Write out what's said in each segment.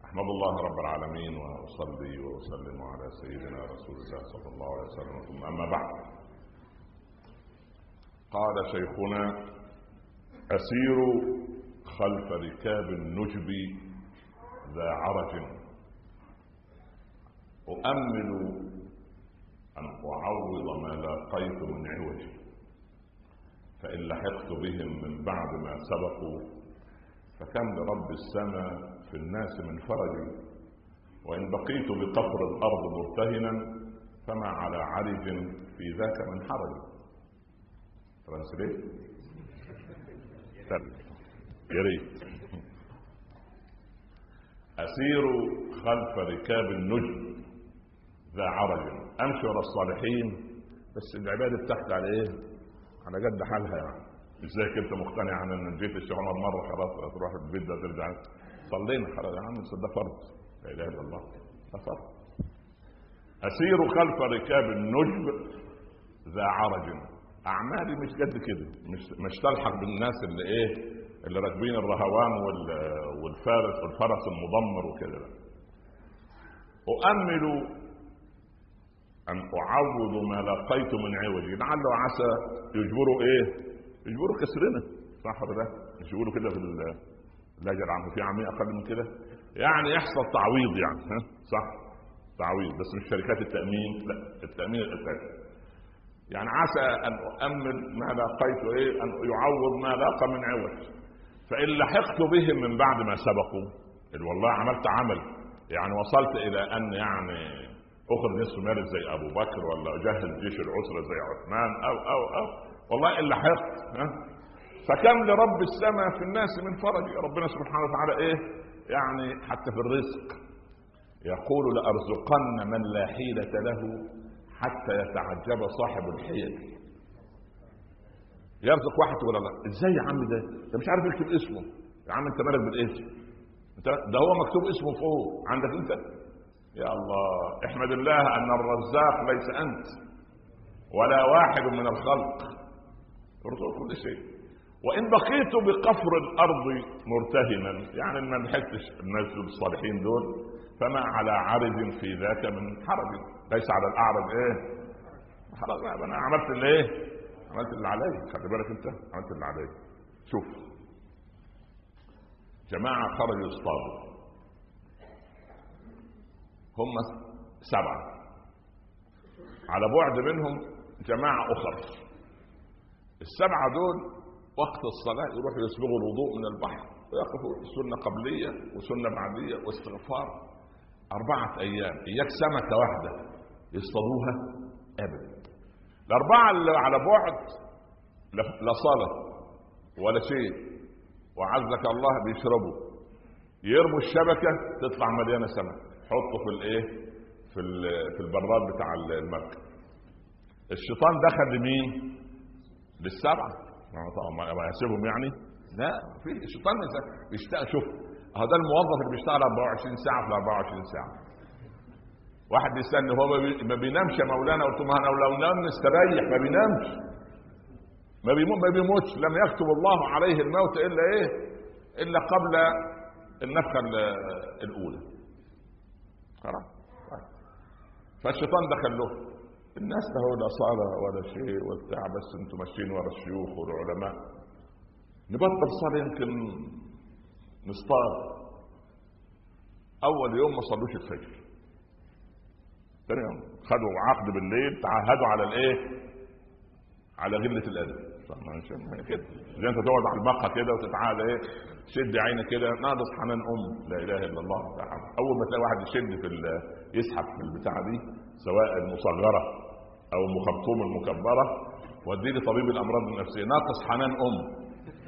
احمد الله رب العالمين واصلي واسلم على سيدنا رسول الله صلى الله عليه وسلم ثم اما بعد قال شيخنا اسير خلف ركاب النجب ذا عرج اؤمل ان اعوض ما لاقيت من عوج فان لحقت بهم من بعد ما سبقوا فكم لرب السماء في الناس من فرج وإن بقيت بقفر الأرض مرتهنا فما على عرج في ذاك من حرج ترانسليت يا ريت أسير خلف ركاب النجم ذا عرج أمشي ورا الصالحين بس العبادة بتاعتي على إيه؟ على قد حالها يعني مش زيك انت مقتنع ان جيت الشغل مره خلاص تروح البيت ده ترجع صلينا خلاص يا عم ده فرض لا اله الا الله ده فرض اسير خلف ركاب النجب ذا عرج اعمالي مش قد كده مش مش تلحق بالناس اللي ايه اللي راكبين الرهوان والفارس والفرس المضمر وكده لا اؤمل ان اعوض ما لقيت من عوج لعل وعسى يجبروا ايه يجبروا كسرنا صح ولا لا مش يقولوا كده في لا جدع في عاميه اقل من كده يعني يحصل تعويض يعني ها صح تعويض بس مش شركات التامين لا التامين الاساسي يعني عسى ان اؤمن ما لاقيت ايه ان يعوض ما لاقى من عوض فان لحقت بهم من بعد ما سبقوا والله عملت عمل يعني وصلت الى ان يعني اخذ نصف مال زي ابو بكر ولا اجهز جيش العسره زي عثمان او او او والله ان لحقت ها فكم لرب السماء في الناس من فرج ربنا سبحانه وتعالى ايه يعني حتى في الرزق يقول لأرزقن من لا حيلة له حتى يتعجب صاحب الحيل يرزق واحد ولا لا ازاي يا عم ده انت مش عارف يكتب اسمه يا عم انت مالك بالاسم ده هو مكتوب اسمه فوق عندك انت يا الله احمد الله ان الرزاق ليس انت ولا واحد من الخلق يرزق كل شيء وان بقيت بقفر الارض مرتهنا يعني ما لحقتش الناس الصالحين دول فما على عرج في ذاك من حرج ليس على الاعرج ايه حرج انا عملت اللي ايه عملت اللي علي خلي بالك انت عملت اللي علي شوف جماعه خرجوا يصطادوا هم سبعه على بعد منهم جماعه اخر السبعه دول وقت الصلاة يروحوا يسبغوا الوضوء من البحر ويقفوا سنة قبلية وسنة بعدية واستغفار أربعة أيام إياك سمكة واحدة يصطادوها أبدا الأربعة اللي على بعد لا صلاة ولا شيء وعزك الله بيشربوا يرموا الشبكة تطلع مليانة سمك حطوا في الإيه في في البراد بتاع المركب الشيطان دخل لمين؟ للسبعه طبعا ما يسيبهم يعني لا في الشيطان بيشتغل شوف هذا الموظف اللي بيشتغل 24 ساعه في 24 ساعه واحد بيستنى هو ما بينامش يا مولانا قلت له انا لو نام نستريح ما بينامش ما بيموت ما بيموتش لم يكتب الله عليه الموت الا ايه الا قبل النفخه الاولى خلاص فالشيطان دخل له الناس له لا صلاة ولا شيء وبتاع بس انتم ماشيين ورا الشيوخ والعلماء نبطل صلاة يمكن نصطاد أول يوم ما صلوش الفجر ثاني يوم خدوا عقد بالليل تعهدوا على الايه؟ على غلة الأدب كده زي انت تقعد على المقهى كده وتتعالى ايه شد عينك كده ناقص حنان ام لا اله الا الله اول ما تلاقي واحد يشد في يسحب في البتاعه دي سواء المصغره او المخرطوم المكبره ودي لي طبيب الامراض النفسيه ناقص حنان ام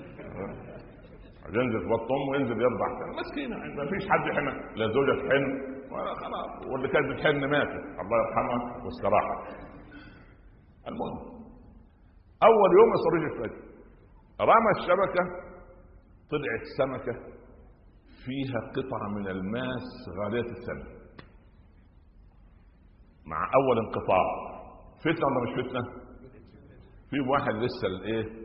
ينزل بطن امه وينزل يرضع مسكينه ما فيش حد يحن لا زوجه تحن ولا خلاص واللي كانت بتحن ماتت الله يرحمها واستراحت المهم اول يوم يصلي الفجر رمى الشبكه طلعت سمكه فيها قطعه من الماس غاليه الثمن مع اول انقطاع فتنه ولا مش فتنه في واحد لسه الايه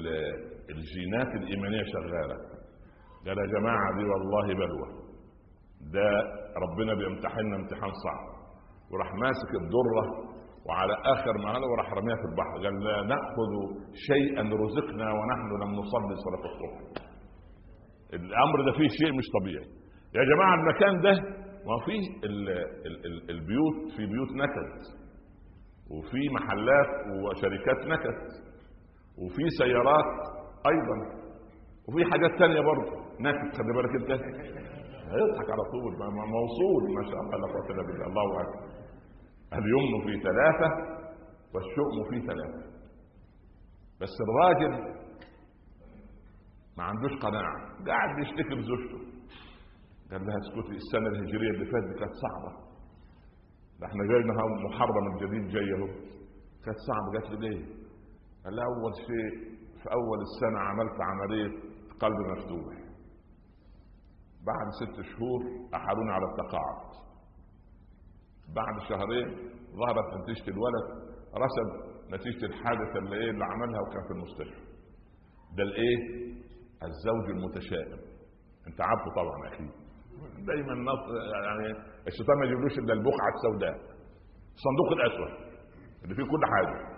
الجينات الايمانيه شغاله قال يا جماعه دي والله بلوى ده ربنا بيمتحننا امتحان صعب وراح ماسك الدره وعلى اخر ما هذا وراح رميها في البحر قال لا ناخذ شيئا رزقنا ونحن لم نصلي صلاه الصبح الامر ده فيه شيء مش طبيعي يا جماعه المكان ده ما فيه ال ال ال البيوت في بيوت نكد وفي محلات وشركات نكد وفي سيارات ايضا وفي حاجات تانية برضه نكد خلي بالك انت هيضحك على طول موصول ما شاء الله لا قوه الا بالله الله اكبر اليمن في ثلاثه والشؤم في ثلاثه بس الراجل ما عندوش قناعه قاعد بيشتكي بزوجته قال لها اسكتي السنه الهجريه اللي فاتت كانت صعبه ده احنا جاينا محرم الجديد جاي اهو كانت صعبه قالت له ليه؟ قال لها اول شيء في اول السنه عملت عمليه قلب مفتوح بعد ست شهور احالوني على التقاعد بعد شهرين ظهرت نتيجه الولد رسب نتيجه الحادثه اللي ايه اللي عملها وكان في المستشفى ده الايه الزوج المتشائم انت عارفه طبعا اكيد دايما يعني الشيطان ما يجيبلوش الا البقعه السوداء الصندوق الاسود اللي فيه كل حاجه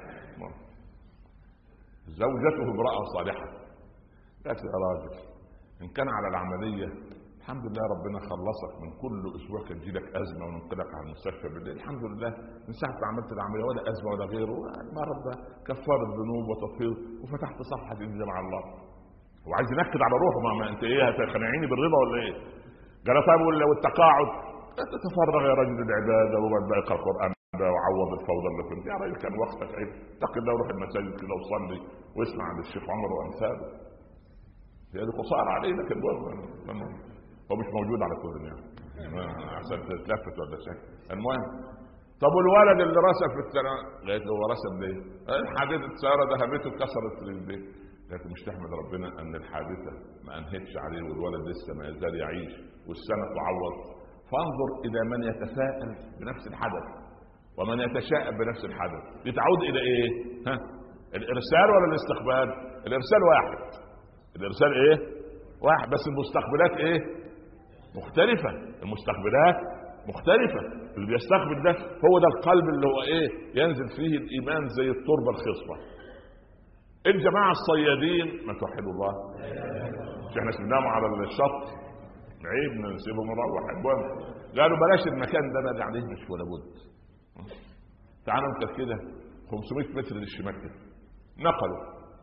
زوجته امراه صالحه قالت يا راجل ان كان على العمليه الحمد لله ربنا خلصك من كل اسبوع كان تجي لك ازمه وننقلك على المستشفى بالليل الحمد لله من ساعه ما عملت العمليه ولا ازمه ولا غيره المرض ده كفار الذنوب وتطهير وفتحت صفحه جديده مع الله هو عايز ينكد على روحه ما, ما انت ايه هتقنعيني بالرضا ولا ايه؟ قال طيب والتقاعد تتفرغ يا رجل العباده وبعد بقى يقرا القران وعوض الفوضى اللي كنت يا راجل كان وقتك عيب اتق الله وروح المساجد كده وصلي واسمع عن الشيخ عمر وامثاله هي دي قصار عليه لكن هو مش موجود على كل يعني عشان تتلفت ولا شيء المهم طب والولد اللي رسب في السنه قالت له هو رسب ليه؟ حادثه السياره دهمته اتكسرت رجليه لكن مش تحمد ربنا ان الحادثه ما انهتش عليه والولد لسه ما يزال يعيش والسنه تعوض فانظر الى من يتفائل بنفس الحدث ومن يتشائم بنفس الحدث يتعود الى ايه؟ ها؟ الارسال ولا الاستقبال؟ الارسال واحد الارسال ايه؟ واحد بس المستقبلات ايه؟ مختلفة المستقبلات مختلفة اللي بيستقبل ده هو ده القلب اللي هو ايه ينزل فيه الايمان زي التربة الخصبة الجماعة الصيادين ما توحدوا الله مش احنا سيبناهم على الشط عيب نسيبهم نروح المهم قالوا بلاش المكان ده نادي عليه مش ولا بد تعالوا انت كده 500 متر للشمال كده نقلوا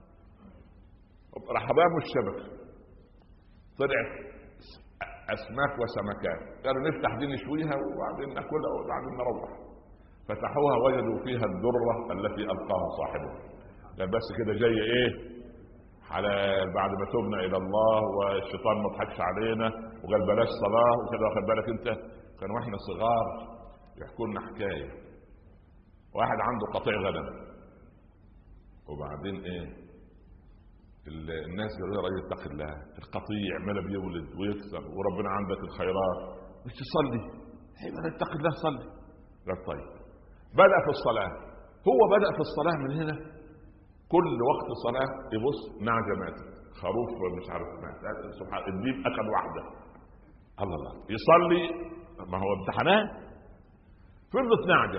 راح رموا الشبكه طلعت اسماك وسمكات قالوا نفتح دي نشويها وبعدين ناكلها وبعدين نروح فتحوها وجدوا فيها الدره التي القاها صاحبها لا بس كده جاي ايه حلال بعد ما تبنا الى الله والشيطان ما ضحكش علينا وقال بلاش صلاه وكده واخد بالك انت كان واحنا صغار يحكوا لنا حكايه واحد عنده قطيع غنم وبعدين ايه الناس يقولوا يا راجل اتق الله القطيع عمال بيولد ويكسر وربنا عندك الخيرات مش تصلي ايوه اتق الله صلي قال طيب بدا في الصلاه هو بدا في الصلاه من هنا كل وقت صلاه يبص نعجه ماتت خروف مش عارف مات سبحان الديب اكل واحده الله الله يصلي ما هو امتحانات فرضت نعجه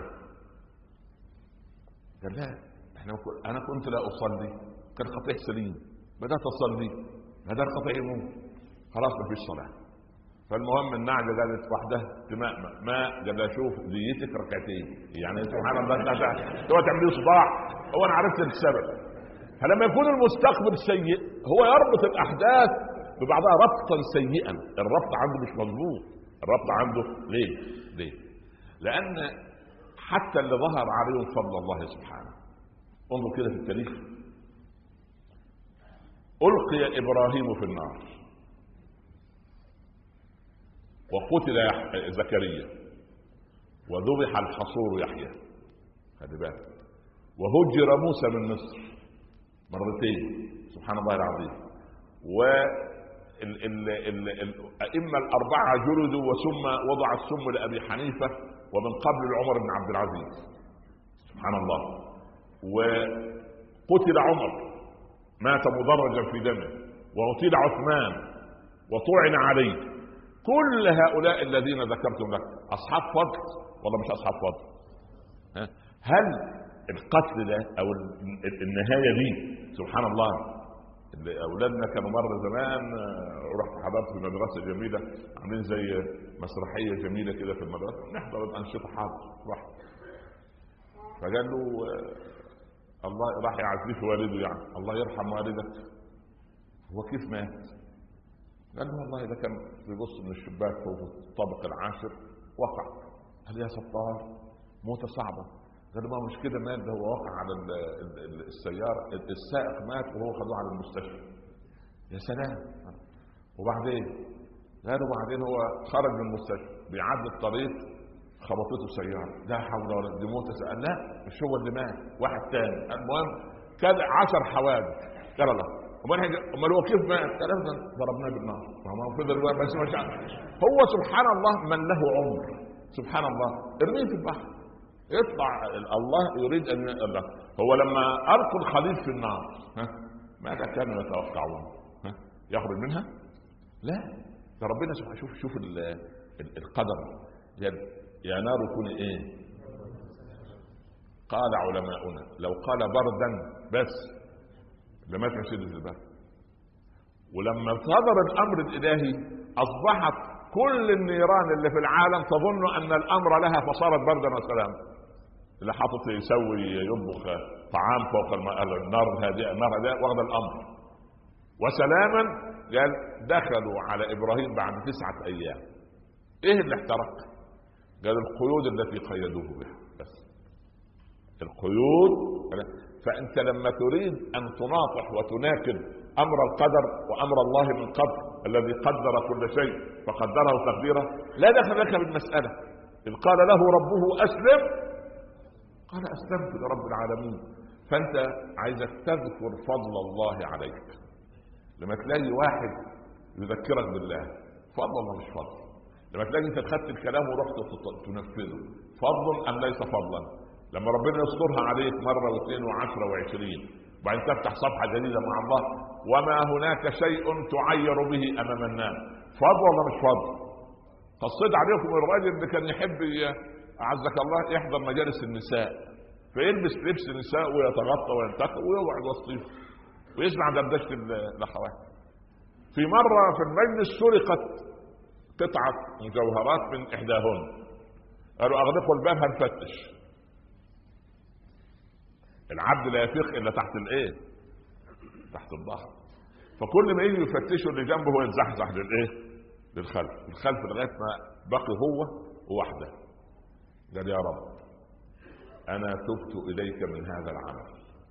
قال لا احنا انا كنت لا اصلي كان قطيع سليم بدات اصلي هذا القطع يموت خلاص ما فيش صلاه فالمهم النعجه قالت وحدها تماء ماء قال لها شوف ديتك ركعتين يعني سبحان الله انت تقعد تعملي صباح هو انا عرفت السبب فلما يكون المستقبل سيء هو يربط الاحداث ببعضها ربطا سيئا الربط عنده مش مظبوط الربط عنده ليه ليه لان حتى اللي ظهر عليهم فضل الله سبحانه انظر كده في التاريخ ألقي إبراهيم في النار وقتل زكريا وذبح الحصور يحيى خلي بالك وهجر موسى من مصر مرتين سبحان الله العظيم و الأئمة الأربعة جلدوا وثم وضع السم لأبي حنيفة ومن قبل عمر بن عبد العزيز سبحان الله وقتل عمر مات مدرجا في دمه واغتيل عثمان وطعن عليه كل هؤلاء الذين ذكرتم لك اصحاب فضل ولا مش اصحاب فضل ها؟ هل القتل ده او النهايه دي سبحان الله اللي اولادنا كانوا مره زمان آه، رحت حضرت في مدرسه جميله عاملين زي مسرحيه جميله كده في المدرسه نحضر الانشطه حاضر رحت فقال له آه، الله راح يعزيه في والده يعني الله يرحم والدك هو كيف مات؟ قال له والله ده كان بيبص من الشباك فوق الطابق العاشر وقع قال يا ستار موتة صعبة قال له ما مش كده مات ده هو وقع على ال- ال- ال- السيارة السائق مات وهو خدوه على المستشفى يا سلام وبعدين قالوا بعدين هو خرج من المستشفى بيعدي الطريق خبطته سيارة لا حول ولا دي موتة سأل لا مش هو اللي مات واحد تاني المهم كان عشر حوادث قال الله امال هيجي- امال هو كيف مات؟ قال ابدا ضربناه بالنار ما فضل الوقت بس مش عارف. هو سبحان الله من له عمر سبحان الله ارميه في البحر يطلع الله يريد ان الله هو لما القوا الخليل في النار ها ماذا كانوا يتوقعون؟ ها يخرج منها؟ لا ده ربنا سبحانه شوف شوف ال- ال- القدر يا يا نار كوني ايه؟ قال علماؤنا لو قال بردا بس لمات من شده البرد ولما صدر الامر الالهي اصبحت كل النيران اللي في العالم تظن ان الامر لها فصارت بردا وسلاما اللي حاطط يسوي يطبخ طعام فوق الماء النار الهادئه النار الهادئه واخذ الامر وسلاما قال دخلوا على ابراهيم بعد تسعه ايام ايه اللي احترق؟ قال القيود التي قيدوه بها بس القيود فانت لما تريد ان تناطح وتناقض امر القدر وامر الله من قبل الذي قدر كل شيء فقدره تقديرا لا دخل لك بالمساله اذ قال له ربه اسلم قال اسلمت لرب العالمين فانت عايزك تذكر فضل الله عليك لما تلاقي واحد يذكرك بالله فضل ولا مش فضل لما تلاقي انت خدت الكلام ورحت تط- تنفذه فضل ام ليس فضلا لما ربنا يسترها عليك مره واثنين وعشره وعشرين وبعدين تفتح صفحه جديده مع الله وما هناك شيء تعير به امام الناس فضل ولا مش فضل قصيت عليكم الراجل اللي كان يحب ي- اعزك الله يحضر مجالس النساء فيلبس لبس النساء ويتغطى وينتقى ويقعد وسطيهم ويسمع دردشه ال- الاخوات في مره في المجلس سرقت قطعه مجوهرات من احداهن قالوا اغلقوا الباب هنفتش العبد لا يفيق الا تحت الايه تحت الظهر فكل ما يجي يفتشوا اللي جنبه هو يتزحزح للايه للخلف الخلف لغايه ما بقي هو ووحده قال يا رب انا تبت اليك من هذا العمل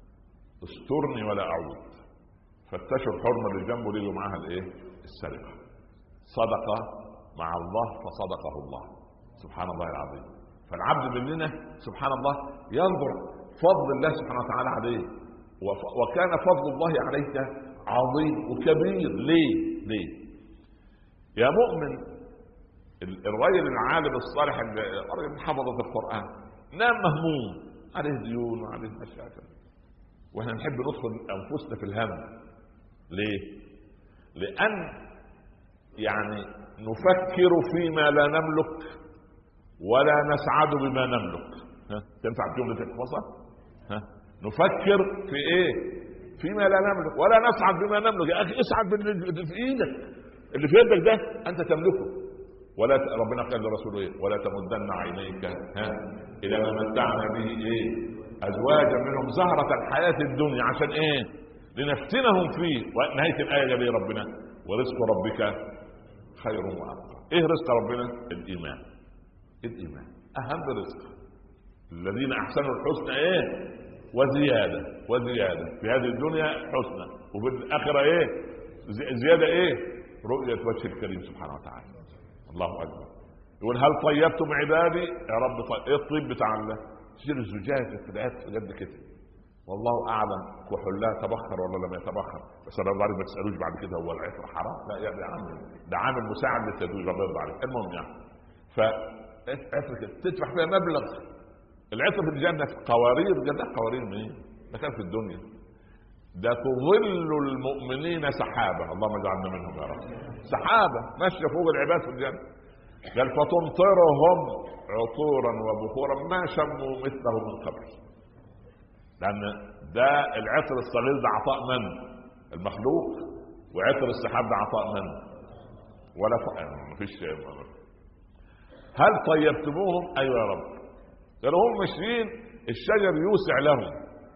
استرني ولا اعود فتشوا الحرمه اللي جنبه لقوا معاها الايه السرقه صدق مع الله فصدقه الله سبحان الله العظيم فالعبد مننا سبحان الله ينظر فضل الله سبحانه وتعالى عليه وف- وكان فضل الله عليك عظيم وكبير ليه ليه يا مؤمن ال- الرجل العالم الصالح اللي- الراجل اللي حفظ القران نام مهموم عليه ديون وعليه مشاكل واحنا نحب ندخل انفسنا في الهم ليه لان يعني نفكر فيما لا نملك ولا نسعد بما نملك ها تنفع الجمله تتفصل ها نفكر في ايه فيما لا نملك ولا نسعد بما نملك يا اخي اسعد باللي في ايدك اللي في يدك ده انت تملكه ولا ت... ربنا قال لرسوله ايه ولا تمدن عينيك ها الى ما متعنا به ايه ازواجا منهم زهرة الحياة الدنيا عشان ايه لنفتنهم فيه ونهاية الآية قال ايه ربنا ورزق ربك خير وأبقى ايه رزق ربنا الإيمان الإيمان أهم رزق الذين أحسنوا الحسنى ايه وزيادة وزيادة في هذه الدنيا حسنى وفي الآخرة ايه زي- زيادة ايه رؤية وجه الكريم سبحانه وتعالى الله أكبر يقول هل طيبتم عبادي يا رب طيب ايه الطيب بتاع الله تصير الزجاج في الآيات قد كده والله اعلم كحولها تبخر ولا لم يتبخر بس انا الله ما تسالوش بعد كده هو العطر حرام لا يا يا عم ده عامل مساعد للتزويج الله يرضى عليك المهم يعني ف عطر كده تدفع فيها مبلغ العطر في الجنه في قوارير ده ده قوارير منين؟ ده كان في الدنيا ده تظل المؤمنين سحابه اللهم اجعلنا منهم يا رب سحابه ماشيه فوق العباد في الجنه قال فتمطرهم عطورا وبخورا ما شموا مثله من قبل لان ده العطر الصغير ده عطاء من المخلوق وعطر السحاب ده عطاء من ولا ما فيش هل طيبتموهم ايوه يا رب قالوا هم ماشيين الشجر يوسع لهم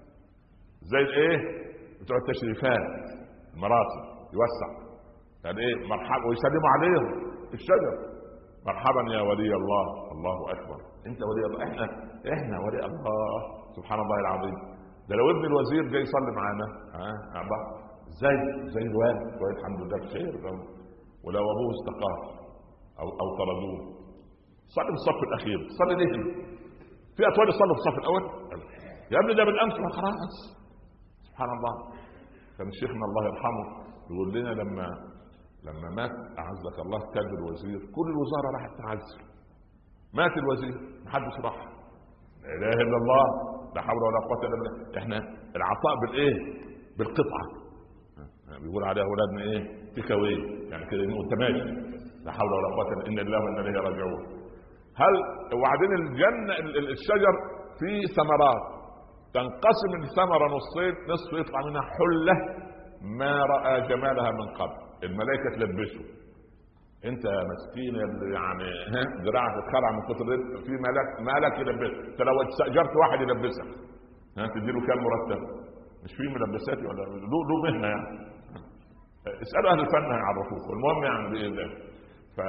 زي الايه بتوع التشريفات المراسم يوسع يعني ايه مرحبا ويسلموا عليهم الشجر مرحبا يا ولي الله الله اكبر انت ولي الله احنا احنا ولي الله سبحان الله العظيم ده لو ابن الوزير جاي يصلي معانا ها أه؟ زي زي الوالد كويس الحمد لله بخير ولو ابوه استقام او او طردوه صلي في الصف الاخير صلي ليه في اطفال يصلوا في الصف الاول يا ابني ده بالامس خلاص سبحان الله كان شيخنا الله يرحمه يقول لنا لما لما مات اعزك الله كان الوزير كل الوزاره راحت تعزل مات الوزير محدش راح لا اله الا الله لا حول ولا قوه الا بالله احنا العطاء بالايه بالقطعه بيقول عليها اولادنا ايه تيك يعني كده انت ماشي لا حول ولا قوه الا ان الله وانا اليه راجعون هل وبعدين الجنه الشجر فيه ثمرات تنقسم الثمره نصين نصف يطلع منها حله ما راى جمالها من قبل الملائكه تلبسه انت مسكين يعني ذراعك اتخلع من كتر في ملك ملك يلبسك انت لو استاجرت واحد يلبسك ها تديله كام مرتب مش في ملبسات ولا له له مهنه يعني اسالوا اهل الفن هيعرفوك المهم يعني بايه ده ف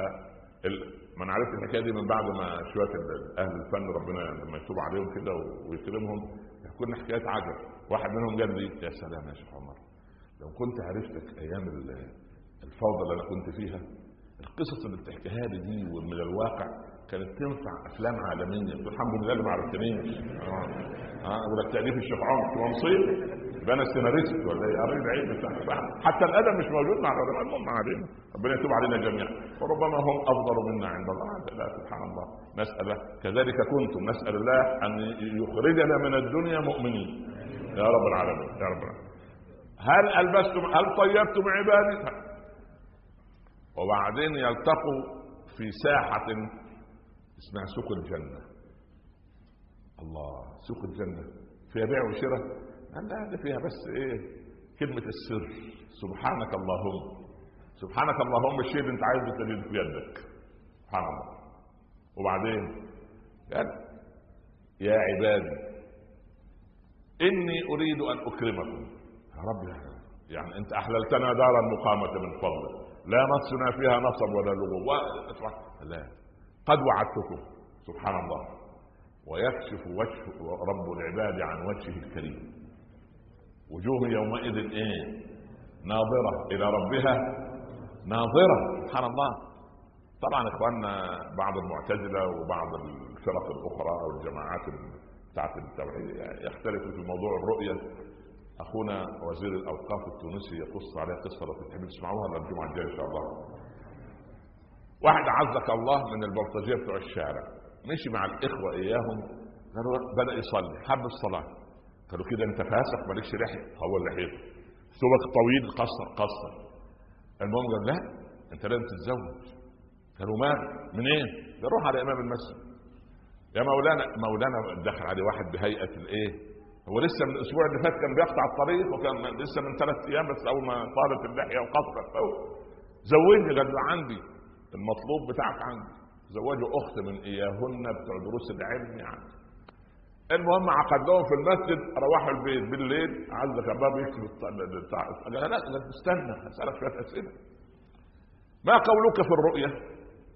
ما انا عرفت الحكايه دي من بعد ما شويه اهل الفن ربنا لما يتوب عليهم كده ويكرمهم يحكوا لنا حكايات عجب واحد منهم قال لي يا سلام يا شيخ عمر لو كنت عرفتك ايام الفوضى اللي انا كنت فيها القصص اللي بتحكيها لي دي ومن الواقع كانت تنفع افلام عالميه الحمد لله اللي ما عرفتنيش اه اه ولا تاليف الشيخ عمر تبقى مصيبه يبقى انا سيناريست ولا ايه قريب عيب حتى الادب مش موجود مع العلماء المهم ما علينا ربنا يتوب علينا جميعا وربما هم افضل منا عند الله لا سبحان الله نسال كذلك كنتم نسال الله ان يخرجنا من الدنيا مؤمنين يا رب العالمين يا رب العالمين هل البستم هل طيبتم عبادي وبعدين يلتقوا في ساحة اسمها سوق الجنة الله سوق الجنة فيها بيع وشراء لا ده فيها بس ايه كلمة السر سبحانك اللهم سبحانك اللهم الشيء اللي انت عايزه تجد في يدك سبحان الله وبعدين قال يا عبادي اني اريد ان اكرمكم يا رب يعني انت احللتنا دار المقامة من فضلك لا مسنا فيها نصب ولا لغو لا قد وعدتكم سبحان الله ويكشف وجه رب العباد عن وجهه الكريم وجوه يومئذ ايه ناظرة إلى ربها ناظرة سبحان الله طبعا اخواننا بعض المعتزلة وبعض الفرق الأخرى أو الجماعات بتاعت التوحيد يختلفوا في موضوع الرؤية أخونا وزير الأوقاف التونسي يقص عليها قصة لو تحبوا تسمعوها الجمعة الجاية إن شاء الله واحد عزك الله من البلطجية بتوع الشارع مشي مع الإخوة إياهم بدأ يصلي حب الصلاة قالوا كده انت فاسق مالكش لحيه هو لحيته ثوبك طويل قصر قصر المهم قال لا انت لازم تتزوج قالوا ما منين؟ قال روح على امام المسجد يا مولانا مولانا دخل عليه واحد بهيئه الايه؟ هو لسه من الاسبوع اللي فات كان بيقطع الطريق وكان لسه من ثلاث ايام بس اول ما طالت اللحيه وقصرت زوجني قال عندي المطلوب بتاعك عندي زوجوا اخت من اياهن بتوع دروس العلم يعني المهم عقد لهم في المسجد روحوا البيت بالليل عزك الله يكتب بتاع قال لا لا تستنى اسالك شويه اسئله ما قولك في الرؤيه؟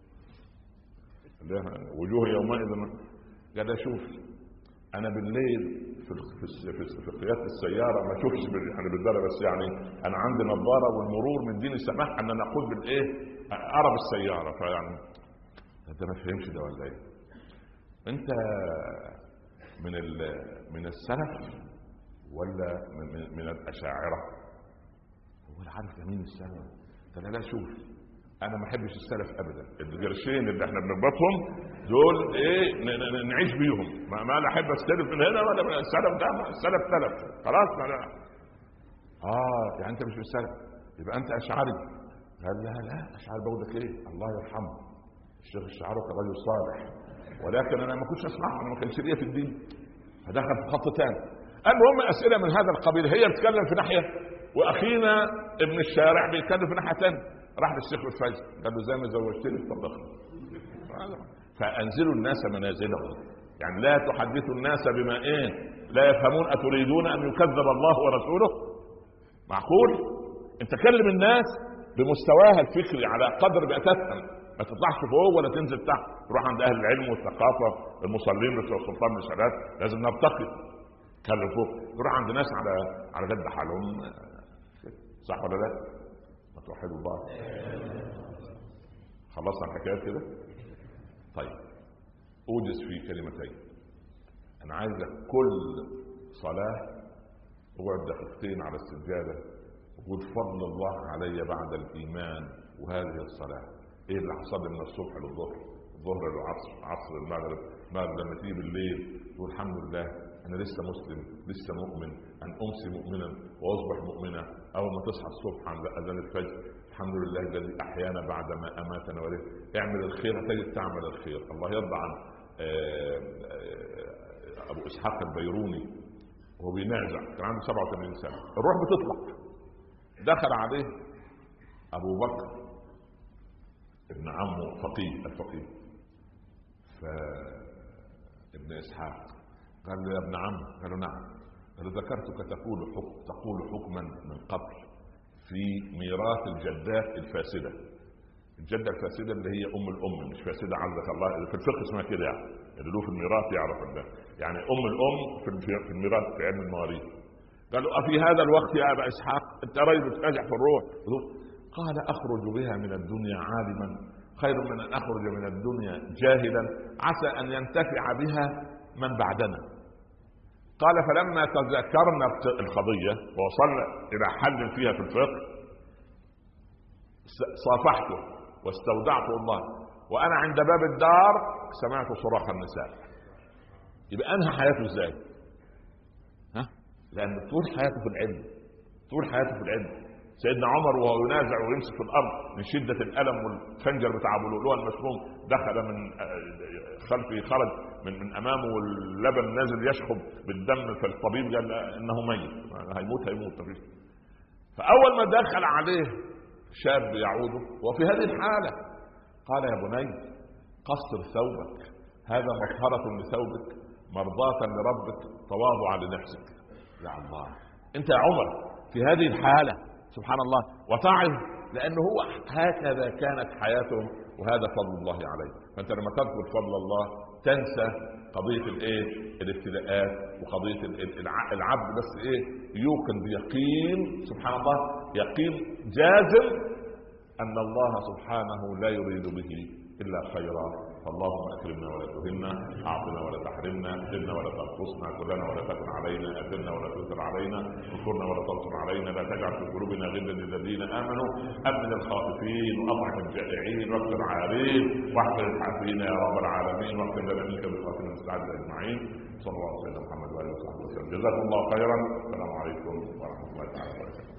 وجوه يومئذ قال شوف انا بالليل في في في, في قياده السياره ما اشوفش يعني بالدرجه بس يعني انا عندي نظاره والمرور من دين السماح ان انا اقود بالايه؟ ارى بالسياره فيعني انت ما فهمش ده ولا ايه؟ انت من من السلف ولا من, من الاشاعره هو عارف مين السلف قال لا شوف انا ما احبش السلف ابدا القرشين اللي احنا بنقبضهم دول ايه نعيش بيهم ما, ما انا احب استلف من هنا ولا من السلف ده السلف تلف خلاص ما اه يعني انت مش من يبقى انت اشعري قال لا لا اشعري بقول لك ايه الله يرحمه الشيخ الشعراوي كان رجل صالح ولكن انا ما كنتش اسمعه انا ما كانش ليا في الدين فدخل في خط ثاني المهم اسئله من هذا القبيل هي بتتكلم في ناحيه واخينا ابن الشارع بيتكلم في ناحيه ثانيه راح للشيخ الفجر قال له زي ما زوجتني طبخني فانزلوا الناس منازلهم يعني لا تحدثوا الناس بما ايه لا يفهمون اتريدون ان يكذب الله ورسوله معقول انت كلم الناس بمستواها الفكري على قدر ما تفهم ما تطلعش فوق ولا تنزل تحت تروح عند اهل العلم والثقافه المصلين بتوع السلطان بن سعاد لازم نرتقي كلم فوق تروح عند ناس على على قد حالهم صح ولا لا؟ ما توحدوا الله خلصنا الحكايات كده طيب اوجز في كلمتين انا عايزك كل صلاه اقعد دقيقتين على السجاده وقول فضل الله علي بعد الايمان وهذه الصلاه ايه اللي حصل من الصبح للظهر الظهر للعصر عصر المغرب المغرب لما تيجي بالليل تقول الحمد لله انا لسه مسلم لسه مؤمن ان امسي مؤمنا واصبح مؤمنا اول ما تصحى الصبح عند اذان الفجر الحمد لله الذي احيانا بعدما اماتنا وليه اعمل الخير تجد تعمل الخير الله يرضى عن آه، آه، ابو اسحاق البيروني وهو بينازع كان عنده 87 سنه الروح بتطلق دخل عليه ابو بكر ابن عمه فقيه الفقيه ف ابن اسحاق قال له يا ابن عم قال له نعم قال له ذكرتك تقول حكم تقول حكما من قبل في ميراث الجدات الفاسده الجده الفاسده اللي هي ام الام مش فاسده عزك الله في الفقه اسمها كده يعني اللي له في الميراث يعرف ده يعني ام الام في الميراث في علم المواريث قالوا أفي هذا الوقت يا أبا إسحاق أنت رجل تنجح في الروح قال أخرج بها من الدنيا عالما خير من أن أخرج من الدنيا جاهلا عسى أن ينتفع بها من بعدنا قال فلما تذكرنا القضية ووصلنا إلى حل فيها في الفقه صافحته واستودعته الله وأنا عند باب الدار سمعت صراخ النساء يبقى أنهى حياته إزاي؟ ها؟ لأن طول حياته في العلم طول حياته في العلم سيدنا عمر وهو ينازع ويمسك في الارض من شده الالم والخنجر بتاع ابو لؤلؤه المشموم دخل من خلفه خرج من من امامه واللبن نازل يشخب بالدم فالطبيب قال انه ميت هيموت هيموت طبيب فاول ما دخل عليه شاب يعوده وفي هذه الحاله قال يا بني قصر ثوبك هذا مطهرة لثوبك مرضاة لربك تواضعا لنفسك يا الله انت يا عمر في هذه الحالة سبحان الله وتعظ لانه هو هكذا كانت حياتهم وهذا فضل الله عليه فانت لما تذكر فضل الله تنسى قضيه الايه الابتلاءات وقضيه العبد بس ايه يوقن بيقين سبحان الله يقين جازم ان الله سبحانه لا يريد به الا خيرا فاللهم اكرمنا ولا تهنا اعطنا ولا تحرمنا زدنا ولا تنقصنا كلنا ولا تكن علينا اثرنا ولا تؤثر علينا انصرنا ولا تنصر علينا لا تجعل في قلوبنا غلا للذين امنوا امن الخائفين واطعم الجائعين واكثر العارين واحفظ الحافين يا رب العالمين واغفر لنا منك بالخاتم المستعد اجمعين صلى الله عليه وسلم محمد واله وصحبه وسلم جزاكم الله خيرا السلام عليكم ورحمه الله تعالى وبركاته